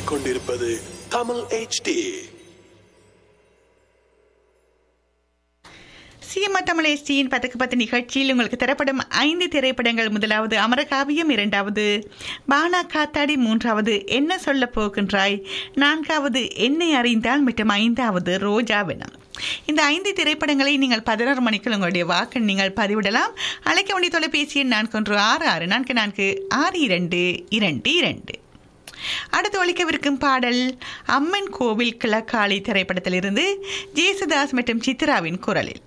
கேட்டுக்கொண்டிருப்பது தமிழ் HD சிஎம்ஆ தமிழ் எஸ்டியின் பத்துக்கு பத்து நிகழ்ச்சியில் உங்களுக்கு தரப்படும் ஐந்து திரைப்படங்கள் முதலாவது அமரகாவியம் இரண்டாவது பானா காத்தாடி மூன்றாவது என்ன சொல்லப் போகின்றாய் நான்காவது என்னை அறிந்தால் மற்றும் ஐந்தாவது ரோஜாவினம் இந்த ஐந்து திரைப்படங்களை நீங்கள் பதினோரு மணிக்குள் உங்களுடைய வாக்கு நீங்கள் பதிவிடலாம் அழைக்க வேண்டிய தொலைபேசி எண் நான்கு ஒன்று ஆறு ஆறு நான்கு நான்கு ஆறு இரண்டு இரண்டு இரண்டு அடுத்து ஒழிக்கவிருக்கும் பாடல் அம்மன் கோவில் கிழக்காளி திரைப்படத்திலிருந்து ஜேசுதாஸ் மற்றும் சித்ராவின் குரலில்